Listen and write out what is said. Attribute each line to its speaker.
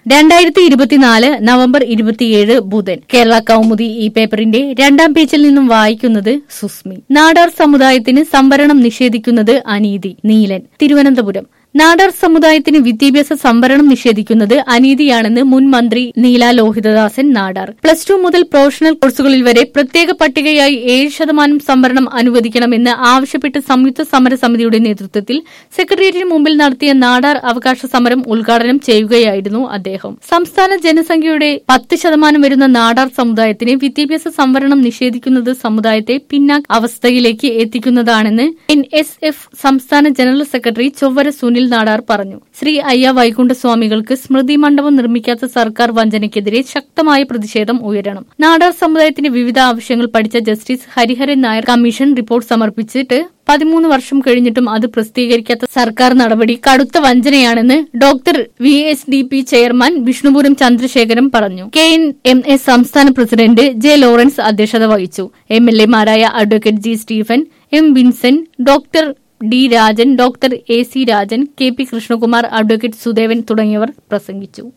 Speaker 1: രണ്ടായിരത്തി ഇരുപത്തിനാല് നവംബർ ഇരുപത്തിയേഴ് ബുധൻ കേരള കൗമുദി ഈ പേപ്പറിന്റെ രണ്ടാം പേജിൽ നിന്നും വായിക്കുന്നത് സുസ്മി നാടാർ സമുദായത്തിന് സംവരണം നിഷേധിക്കുന്നത് അനീതി നീലൻ തിരുവനന്തപുരം നാടാർ സമുദായത്തിന് വിദ്യാഭ്യാസ സംവരണം നിഷേധിക്കുന്നത് അനീതിയാണെന്ന് മുൻ മന്ത്രി നീല ലോഹിതദാസൻ നാടാർ പ്ലസ് ടു മുതൽ പ്രൊഫഷണൽ കോഴ്സുകളിൽ വരെ പ്രത്യേക പട്ടികയായി ഏഴ് ശതമാനം സംവരണം അനുവദിക്കണമെന്ന് ആവശ്യപ്പെട്ട് സംയുക്ത സമരസമിതിയുടെ നേതൃത്വത്തിൽ സെക്രട്ടേറിയറ്റിന് മുമ്പിൽ നടത്തിയ നാടാർ അവകാശ സമരം ഉദ്ഘാടനം ചെയ്യുകയായിരുന്നു അദ്ദേഹം സംസ്ഥാന ജനസംഖ്യയുടെ പത്ത് ശതമാനം വരുന്ന നാടാർ സമുദായത്തിന് വിദ്യാഭ്യാസ സംവരണം നിഷേധിക്കുന്നത് സമുദായത്തെ പിന്നാക്ക അവസ്ഥയിലേക്ക് എത്തിക്കുന്നതാണെന്ന് എൻ എസ് എഫ് സംസ്ഥാന ജനറൽ സെക്രട്ടറി ചൊവ്വര സുനിൽ നാടാർ പറഞ്ഞു ശ്രീ അയ്യ വൈകുണ്ഠസ്വാമികൾക്ക് സ്മൃതി മണ്ഡപം നിർമ്മിക്കാത്ത സർക്കാർ വഞ്ചനയ്ക്കെതിരെ ശക്തമായ പ്രതിഷേധം ഉയരണം നാടാർ സമുദായത്തിന്റെ വിവിധ ആവശ്യങ്ങൾ പഠിച്ച justice Hariharan Nair commission report സമർപ്പിച്ചിട്ട് പതിമൂന്ന് വർഷം കഴിഞ്ഞിട്ടും അത് പ്രസിദ്ധീകരിക്കാത്ത സർക്കാർ നടപടി കടുത്ത വഞ്ചനയാണെന്ന് doctor V S D P chairman Vishnupuram Chandrasekharan പറഞ്ഞു കെ എൻ എം എസ് സംസ്ഥാന പ്രസിഡന്റ് ജെ ലോറൻസ് അധ്യക്ഷത വഹിച്ചു എം എൽ എമാരായ advocate G Stephen M Vincent doctor D Rajan doctor A C Rajan K P Krishnakumar advocate Sudevan തുടങ്ങിയവർ പ്രസംഗിച്ചു